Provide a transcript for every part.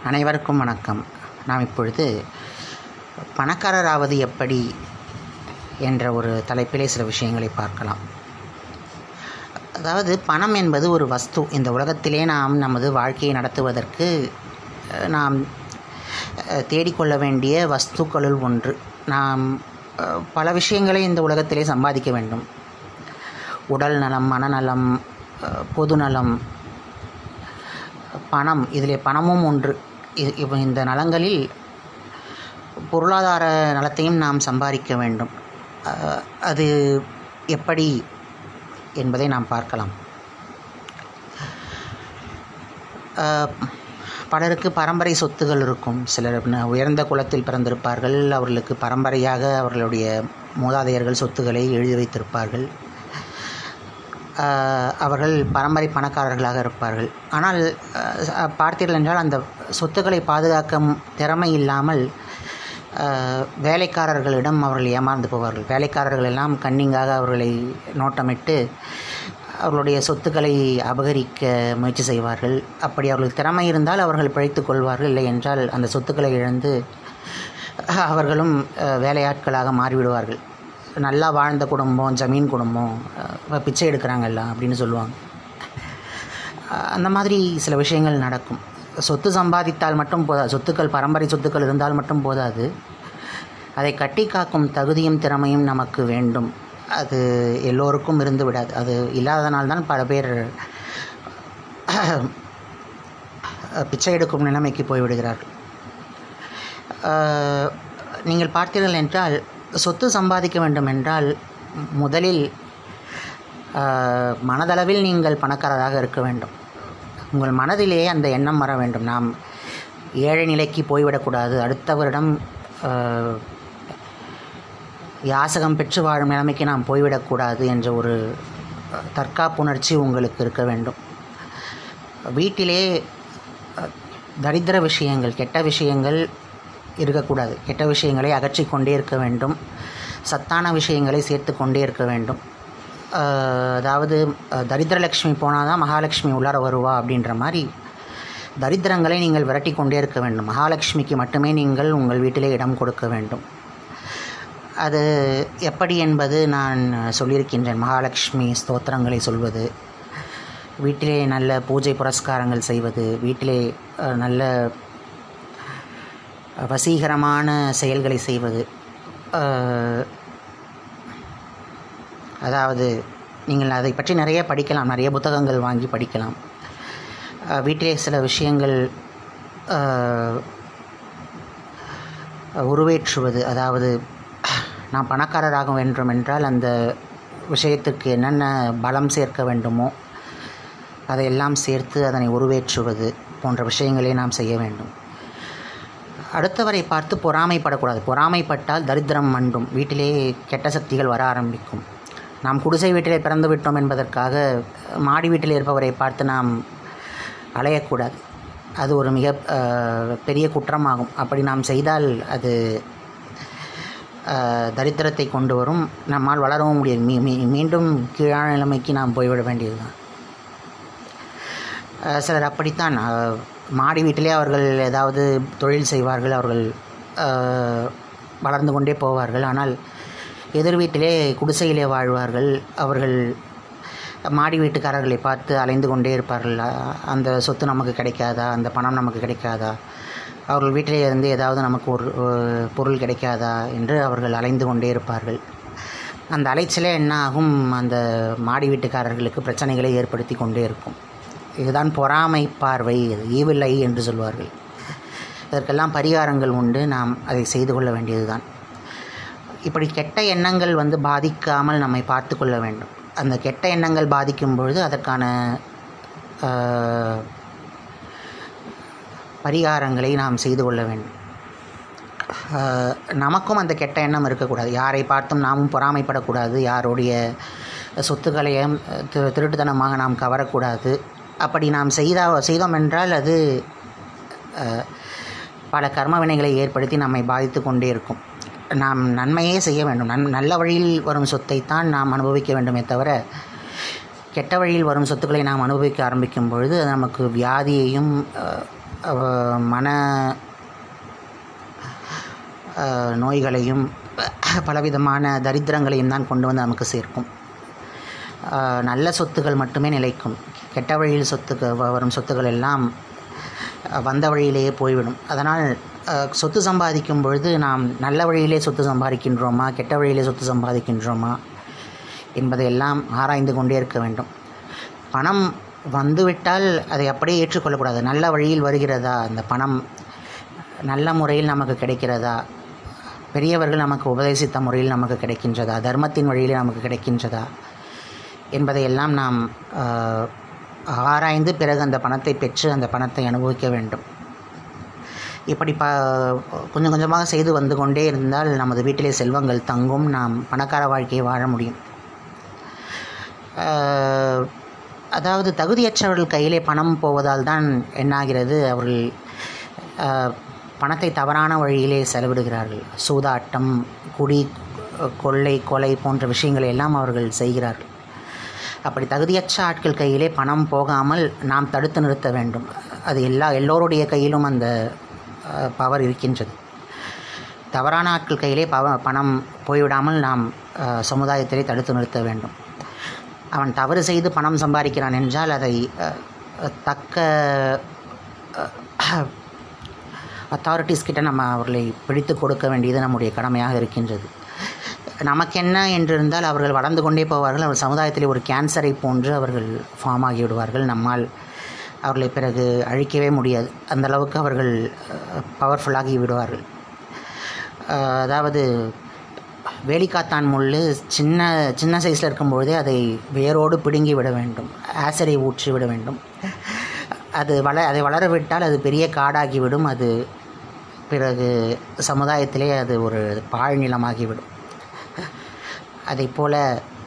அனைவருக்கும் வணக்கம் நாம் இப்பொழுது பணக்காரராவது எப்படி என்ற ஒரு தலைப்பிலே சில விஷயங்களை பார்க்கலாம் அதாவது பணம் என்பது ஒரு வஸ்து இந்த உலகத்திலே நாம் நமது வாழ்க்கையை நடத்துவதற்கு அஹ், நாம் அஹ், தேடிக்கொள்ள வேண்டிய வஸ்துக்களுள் ஒன்று நாம் அஹ், பல விஷயங்களை இந்த உலகத்திலே சம்பாதிக்க வேண்டும் உடல் நலம் மனநலம் அஹ், பொதுநலம் பணம் இதிலே பணமும் ஒன்று இ- இப்ப இந்த நலங்களில் பொருளாதார நலத்தையும் நாம் சம்பாதிக்க வேண்டும் அஹ், அது எப்படி என்பதை நாம் பார்க்கலாம் அஹ், பலருக்கு பரம்பரை சொத்துகள் இருக்கும் சிலர் ந- உயர்ந்த குலத்தில் பிறந்திருப்பார்கள் அவர்களுக்கு பரம்பரையாக அவர்களுடைய மூதாதையர்கள் சொத்துக்களை எழுதி வைத்திருப்பார்கள் ஆஹ் அவர்கள் பரம்பரை பணக்காரர்களாக இருப்பார்கள் ஆனால் ஆஹ் பார்த்தீர்கள் என்றால் அந்த சொத்துக்களை பாதுகாக்கும் திறமை இல்லாமல் ஆஹ் வேலைக்காரர்களிடம் அவர்கள் ஏமாந்து போவார்கள் வேலைக்காரர்கள் எல்லாம் கன்னிங்காக அவர்களை நோட்டமிட்டு அவர்களுடைய சொத்துக்களை அபகரிக்க முயற்சி செய்வார்கள் அப்படி அவர்களுக்கு திறமை இருந்தால் அவர்கள் பிழைத்துக் கொள்வார்கள் இல்லை என்றால் அந்த சொத்துக்களை இழந்து அவர்களும் ஆஹ் வேலையாட்களாக மாறிவிடுவார்கள் நல்லா வாழ்ந்த குடும்பம் ஜமீன் குடும்பம் அஹ் பிச்சை எடுக்கிறாங்கல்ல அப்படின்னு சொல்லுவாங்க அஹ் அந்த மாதிரி சில விஷயங்கள் நடக்கும் சொத்து சம்பாதித்தால் மட்டும் போதாது சொத்துக்கள் பரம்பரை சொத்துக்கள் இருந்தால் மட்டும் போதாது அதை கட்டி காக்கும் தகுதியும் திறமையும் நமக்கு வேண்டும் அது எல்லோருக்கும் இருந்து விடாது அது இல்லாதனால்தான் பல பேர் பிச்சை எடுக்கும் நிலைமைக்கு போய்விடுகிறார்கள் ஆஹ் நீங்கள் பார்த்தீர்கள் என்றால் சொத்து சம்பாதிக்க வேண்டும் என்றால் முதலில் ஆஹ் மனதளவில் நீங்கள் பணக்காரராக இருக்க வேண்டும் உங்கள் மனதிலே அந்த எண்ணம் வர வேண்டும் நாம் ஏழை நிலைக்கு போய்விடக்கூடாது அடுத்தவரிடம் ஆஹ், யாசகம் பெற்று வாழும் நிலைமைக்கு நாம் போய்விடக்கூடாது என்ற ஒரு அஹ், தற்காப்புணர்ச்சி உங்களுக்கு இருக்க வேண்டும் வீட்டிலே அஹ், தரித்திர விஷயங்கள் கெட்ட விஷயங்கள் இருக்கக்கூடாது கெட்ட விஷயங்களை அகற்றிக் கொண்டே இருக்க வேண்டும் சத்தான விஷயங்களை சேர்த்து கொண்டே இருக்க வேண்டும் அஹ், அதாவது அஹ், தரித்திரலக்ஷ்மி போனால் தான் மகாலட்சுமி உள்ளார வருவா அப்படின்ற மாதிரி தரித்திரங்களை நீங்கள் விரட்டி கொண்டே இருக்க வேண்டும் மகாலட்சுமிக்கு மட்டுமே நீங்கள் உங்கள் வீட்டிலே இடம் கொடுக்க வேண்டும் அது எப்படி என்பது நான் சொல்லியிருக்கின்றேன் மகாலட்சுமி ஸ்தோத்திரங்களை சொல்வது வீட்டிலே நல்ல பூஜை புரஸ்காரங்கள் செய்வது வீட்டிலே அஹ், நல்ல வசீகரமான செயல்களை செய்வது அஹ், அதாவது நீங்கள் அதை பற்றி நிறைய படிக்கலாம் நிறைய புத்தகங்கள் வாங்கி படிக்கலாம் அஹ், வீட்டிலே சில விஷயங்கள் அஹ், உருவேற்றுவது அதாவது நான் பணக்காரராக வேண்டும் என்றால் அந்த விஷயத்துக்கு என்னென்ன பலம் சேர்க்க வேண்டுமோ அதையெல்லாம் சேர்த்து அதனை உருவேற்றுவது போன்ற விஷயங்களை நாம் செய்ய வேண்டும் அடுத்தவரை பார்த்து பொறாமைப்படக்கூடாது பொறாமைப்பட்டால் தரித்திரம் மண்டும் வீட்டிலே கெட்ட சக்திகள் வர ஆரம்பிக்கும் நாம் குடிசை வீட்டிலே பிறந்து விட்டோம் என்பதற்காக மாடி வீட்டில் இருப்பவரை பார்த்து நாம் அலையக்கூடாது அது ஒரு மிக அஹ், பெரிய குற்றமாகும் அப்படி நாம் செய்தால் அது அஹ், தரித்திரத்தை கொண்டு வரும் நம்மால் வளரவும் முடியாது மீ மீ- மீண்டும் கீழான நிலைமைக்கு நாம் போய்விட வேண்டியதுதான் அஹ் சிலர் அப்படித்தான் அஹ், மாடி வீட்டிலே அவர்கள் ஏதாவது தொழில் செய்வார்கள் அவர்கள் அஹ், வளர்ந்து கொண்டே போவார்கள் ஆனால் எதிர் வீட்டிலே குடிசையிலே வாழ்வார்கள் அவர்கள் மாடி வீட்டுக்காரர்களை பார்த்து அலைந்து கொண்டே இருப்பார்கள் அஹ், அந்த சொத்து நமக்கு கிடைக்காதா அந்த பணம் நமக்கு கிடைக்காதா அவர்கள் வீட்டிலே இருந்து ஏதாவது நமக்கு ஒரு ஒரு பொருள் கிடைக்காதா என்று அவர்கள் அலைந்து கொண்டே இருப்பார்கள் அந்த அலைச்சலே என்ன ஆகும் அந்த மாடி வீட்டுக்காரர்களுக்கு பிரச்சனைகளை ஏற்படுத்தி கொண்டே இருக்கும் இதுதான் பொறாமை பார்வை ஈவில்லை என்று சொல்வார்கள் இதற்கெல்லாம் பரிகாரங்கள் உண்டு நாம் அதை செய்து கொள்ள வேண்டியதுதான் இப்படி கெட்ட எண்ணங்கள் வந்து பாதிக்காமல் நம்மை பார்த்து கொள்ள வேண்டும் அந்த கெட்ட எண்ணங்கள் பாதிக்கும் பொழுது அதற்கான ஆஹ், பரிகாரங்களை நாம் செய்து கொள்ள வேண்டும் ஆஹ், நமக்கும் அந்த கெட்ட எண்ணம் இருக்கக்கூடாது யாரை பார்த்தும் நாமும் பொறாமைப்படக்கூடாது யாருடைய சொத்துக்களையும் திரு திருட்டுத்தனமாக நாம் கவரக்கூடாது அப்படி நாம் செய்தா செய்தோம் என்றால் அது ஆஹ், பல கர்ம வினைகளை ஏற்படுத்தி நம்மை பாதித்து கொண்டே இருக்கும் நாம் நன்மையே செய்ய வேண்டும் நன் நல்ல வழியில் வரும் சொத்தைத்தான் நாம் அனுபவிக்க வேண்டுமே தவிர கெட்ட வழியில் வரும் சொத்துக்களை நாம் அனுபவிக்க ஆரம்பிக்கும் பொழுது அது நமக்கு வியாதியையும் அஹ், அஹ், மன அஹ், நோய்களையும் பலவிதமான தரித்திரங்களையும் தான் கொண்டு வந்து நமக்கு சேர்க்கும் அஹ், நல்ல சொத்துகள் மட்டுமே நிலைக்கும் கெட்ட வழியில் சொத்துக்கு வ- வரும் சொத்துக்கள் எல்லாம் அஹ், வந்த வழியிலேயே போய்விடும் அதனால் அஹ், சொத்து சம்பாதிக்கும் பொழுது நாம் நல்ல வழியிலே சொத்து சம்பாதிக்கின்றோமா கெட்ட வழியிலே சொத்து சம்பாதிக்கின்றோமா என்பதையெல்லாம் ஆராய்ந்து கொண்டே இருக்க வேண்டும் பணம் வந்துவிட்டால் அதை அப்படியே ஏற்றுக்கொள்ளக்கூடாது நல்ல வழியில் வருகிறதா அந்த பணம் நல்ல முறையில் நமக்கு கிடைக்கிறதா பெரியவர்கள் நமக்கு உபதேசித்த முறையில் நமக்கு கிடைக்கின்றதா தர்மத்தின் வழியில் நமக்கு கிடைக்கின்றதா என்பதையெல்லாம் நாம் ஆஹ், ஆராய்ந்து பிறகு அந்த பணத்தை பெற்று அந்த பணத்தை அனுபவிக்க வேண்டும் இப்படி ப கொஞ்சம் கொஞ்சமாக செய்து வந்து கொண்டே இருந்தால் நமது வீட்டிலே செல்வங்கள் தங்கும் நாம் பணக்கார வாழ்க்கையை வாழ முடியும் ஆஹ், அதாவது தகுதியற்றவர்கள் கையிலே பணம் போவதால் தான் என்னாகிறது அவர்கள் ஆஹ், பணத்தை தவறான வழியிலே செலவிடுகிறார்கள் சூதாட்டம் குடி கொள்ளை கொலை போன்ற விஷயங்களை எல்லாம் அவர்கள் செய்கிறார்கள் அப்படி தகுதியற்ற ஆட்கள் கையிலே பணம் போகாமல் நாம் தடுத்து நிறுத்த வேண்டும் அது எல்லா எல்லோருடைய கையிலும் அந்த பவர் இருக்கின்றது தவறான ஆட்கள் கையிலே பவ பணம் போய்விடாமல் நாம் அஹ், சமுதாயத்திலே தடுத்து நிறுத்த வேண்டும் அவன் தவறு செய்து பணம் சம்பாதிக்கிறான் என்றால் அதை அஹ், தக்க அத்தாரிட்டிஸ் கிட்ட நம்ம அவர்களை பிடித்து கொடுக்க வேண்டியது நம்முடைய கடமையாக இருக்கின்றது நமக்கென்ன என்றிருந்தால் அவர்கள் வளர்ந்து கொண்டே போவார்கள் அவர் சமுதாயத்திலே ஒரு கேன்சரை போன்று அவர்கள் ஃபார்ம் ஆகி விடுவார்கள் நம்மால் அவர்களை பிறகு அழிக்கவே முடியாது அந்த அளவுக்கு அவர்கள் பவர்ஃபுல்லாகி விடுவார்கள் அஹ், அதாவது வேலிக்காத்தான் முள் சின்ன சின்ன சைஸில் இருக்கும்பொழுதே அதை வேரோடு பிடுங்கி விட வேண்டும் ஆசிடை ஊற்றி விட வேண்டும் அது வள அதை வளர விட்டால் அது பெரிய காடாகிவிடும் அது பிறகு சமுதாயத்திலே அது ஒரு பாழ்நிலமாகிவிடும் அதை போல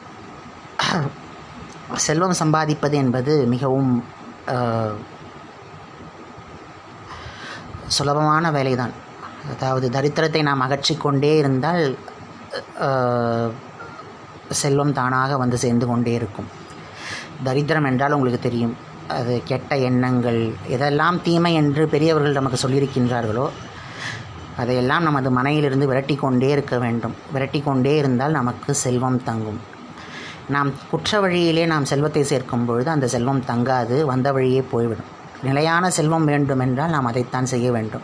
செல்வம் சம்பாதிப்பது என்பது மிகவும் அஹ், சுலபமான வேலைதான் அதாவது தரித்திரத்தை நாம் அகற்றிக்கொண்டே இருந்தால் அஹ், செல்வம் தானாக வந்து சேர்ந்து கொண்டே இருக்கும் தரித்திரம் என்றால் உங்களுக்கு தெரியும் அது கெட்ட எண்ணங்கள் எதெல்லாம் தீமை என்று பெரியவர்கள் நமக்கு சொல்லியிருக்கின்றார்களோ அதையெல்லாம் நமது மனையிலிருந்து விரட்டி கொண்டே இருக்க வேண்டும் விரட்டி கொண்டே இருந்தால் நமக்கு செல்வம் தங்கும் நாம் குற்ற வழியிலே நாம் செல்வத்தை சேர்க்கும் பொழுது அந்த செல்வம் தங்காது வந்த வழியே போய்விடும் நிலையான செல்வம் வேண்டுமென்றால் நாம் அதைத்தான் செய்ய வேண்டும்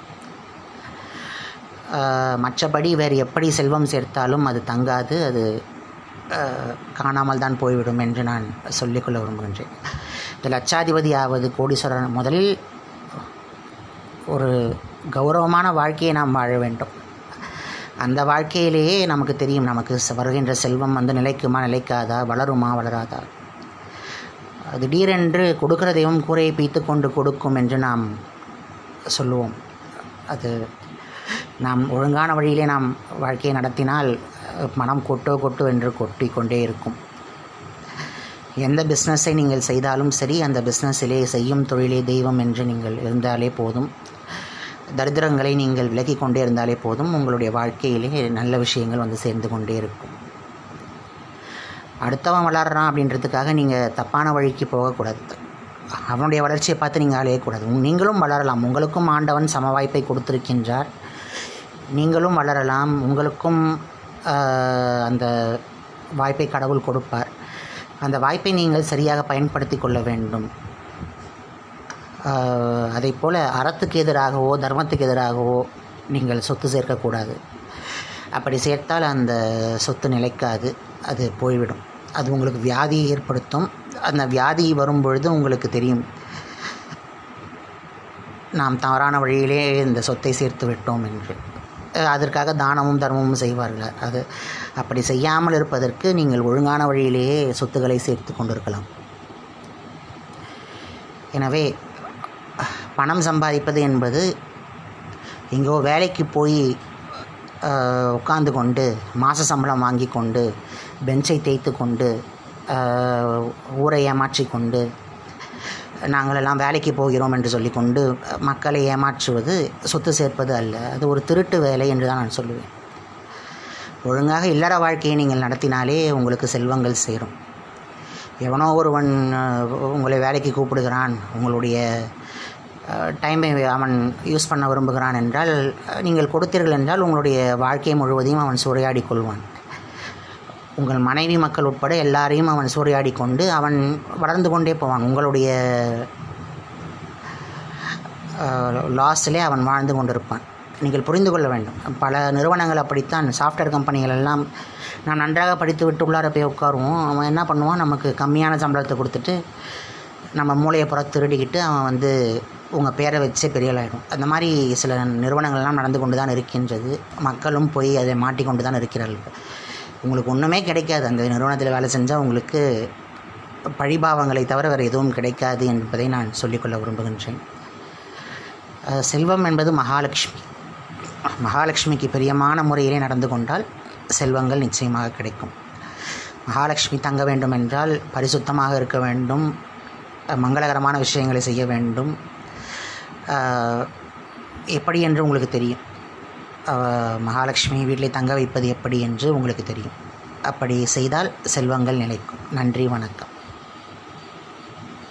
ஆஹ், மற்றபடி வேறு எப்படி செல்வம் சேர்த்தாலும் அது தங்காது அது ஆஹ், காணாமல் தான் போய்விடும் என்று நான் சொல்லிக்கொள்ள விரும்புகின்றேன் இந்த லட்சாதிபதி ஆவது கோடீஸ்வரன் முதலில் ஒரு கௌரவமான வாழ்க்கையை நாம் வாழ வேண்டும் அந்த வாழ்க்கையிலேயே நமக்கு தெரியும் நமக்கு ச- வருகின்ற செல்வம் வந்து நிலைக்குமா நிலைக்காதா வளருமா வளராதா திடீரென்று கொடுக்கிற தெய்வம் கூரையை பீத்து கொண்டு கொடுக்கும் என்று நாம் சொல்லுவோம் அது நாம் ஒழுங்கான வழியிலே நாம் வாழ்க்கையை நடத்தினால் அஹ், மனம் கொட்டோ கொட்டு என்று கொட்டி கொண்டே இருக்கும் எந்த பிஸ்னஸை நீங்கள் செய்தாலும் சரி அந்த பிஸ்னஸிலே செய்யும் தொழிலே தெய்வம் என்று நீங்கள் இருந்தாலே போதும் தரித்திரங்களை நீங்கள் விலக்கிக் கொண்டே இருந்தாலே போதும் உங்களுடைய வாழ்க்கையிலே நல்ல விஷயங்கள் வந்து சேர்ந்து கொண்டே இருக்கும் அடுத்தவன் வளர்றான் அப்படின்றதுக்காக நீங்கள் தப்பான வழிக்கு போகக்கூடாது அவனுடைய வளர்ச்சியை பார்த்து நீங்கள் அலையக்கூடாது உங்க- நீங்களும் வளரலாம் உங்களுக்கும் ஆண்டவன் சம வாய்ப்பை கொடுத்திருக்கின்றார் நீங்களும் வளரலாம் உங்களுக்கும் ஆஹ், அந்த வாய்ப்பை கடவுள் கொடுப்பார் அந்த வாய்ப்பை நீங்கள் சரியாக பயன்படுத்தி கொள்ள வேண்டும் ஆஹ், அதைப் போல அறத்துக்கு எதிராகவோ தர்மத்துக்கு எதிராகவோ நீங்கள் சொத்து சேர்க்கக்கூடாது அப்படி சேர்த்தால் அந்த சொத்து நிலைக்காது அது போய்விடும் அது உங்களுக்கு வியாதியை ஏற்படுத்தும் அந்த வியாதி வரும் பொழுது உங்களுக்கு தெரியும் நாம் தவறான வழியிலே இந்த சொத்தை சேர்த்து விட்டோம் என்று அஹ் அதற்காக தானமும் தர்மமும் செய்வார்கள் அது அப்படி செய்யாமல் இருப்பதற்கு நீங்கள் ஒழுங்கான வழியிலேயே சொத்துக்களை சேர்த்து கொண்டிருக்கலாம் எனவே பணம் சம்பாதிப்பது என்பது எங்கோ வேலைக்கு போய் ஆஹ், உட்கார்ந்து கொண்டு மாத சம்பளம் வாங்கி கொண்டு பெஞ்சை தேய்த்து கொண்டு ஆஹ், ஊரை ஏமாற்றி கொண்டு நாங்களெல்லாம் வேலைக்கு போகிறோம் என்று சொல்லிக்கொண்டு மக்களை ஏமாற்றுவது சொத்து சேர்ப்பது அல்ல அது ஒரு திருட்டு வேலை என்று தான் நான் சொல்லுவேன் ஒழுங்காக இல்லற வாழ்க்கையை நீங்கள் நடத்தினாலே உங்களுக்கு செல்வங்கள் சேரும் எவனோ ஒருவன் அஹ், உங்களை வேலைக்கு கூப்பிடுகிறான் உங்களுடைய டைமை அவன் யூஸ் பண்ண விரும்புகிறான் என்றால் நீங்கள் கொடுத்தீர்கள் என்றால் உங்களுடைய வாழ்க்கை முழுவதையும் அவன் சூறையாடி கொள்வான் உங்கள் மனைவி மக்கள் உட்பட எல்லாரையும் அவன் சூறையாடி கொண்டு அவன் வளர்ந்து கொண்டே போவான் உங்களுடைய லாஸ்டிலே அவன் வாழ்ந்து கொண்டிருப்பான் நீங்கள் புரிந்து கொள்ள வேண்டும் பல நிறுவனங்கள் அப்படித்தான் சாஃப்ட்வேர் கம்பெனிகள் எல்லாம் நான் நன்றாக படித்து விட்டு உள்ளார போய் உட்காருவோம் அவன் என்ன பண்ணுவான் நமக்கு கம்மியான சம்பளத்தை கொடுத்துட்டு நம்ம மூளையை புற திருடிக்கிட்டு அவன் வந்து உங்கள் பேரை வச்சே பெரியலாயிடும் அந்த மாதிரி சில நிறுவனங்கள்லாம் நடந்து கொண்டு தான் இருக்கின்றது மக்களும் போய் அதை மாட்டிக்கொண்டு தான் இருக்கிறார்கள் உங்களுக்கு ஒன்றுமே கிடைக்காது அந்த நிறுவனத்தில் வேலை செஞ்சால் உங்களுக்கு பழிபாவங்களை தவிர வேறு எதுவும் கிடைக்காது என்பதை நான் சொல்லிக்கொள்ள விரும்புகின்றேன் செல்வம் என்பது மகாலட்சுமி மகாலட்சுமிக்கு பிரியமான முறையிலே நடந்து கொண்டால் செல்வங்கள் நிச்சயமாக கிடைக்கும் மகாலட்சுமி தங்க வேண்டும் என்றால் பரிசுத்தமாக இருக்க வேண்டும் மங்களகரமான விஷயங்களை செய்ய வேண்டும் எப்படி என்று உங்களுக்கு தெரியும் மகாலட்சுமி வீட்டிலே தங்க வைப்பது எப்படி என்று உங்களுக்கு தெரியும் அப்படி செய்தால் செல்வங்கள் நிலைக்கும் நன்றி வணக்கம்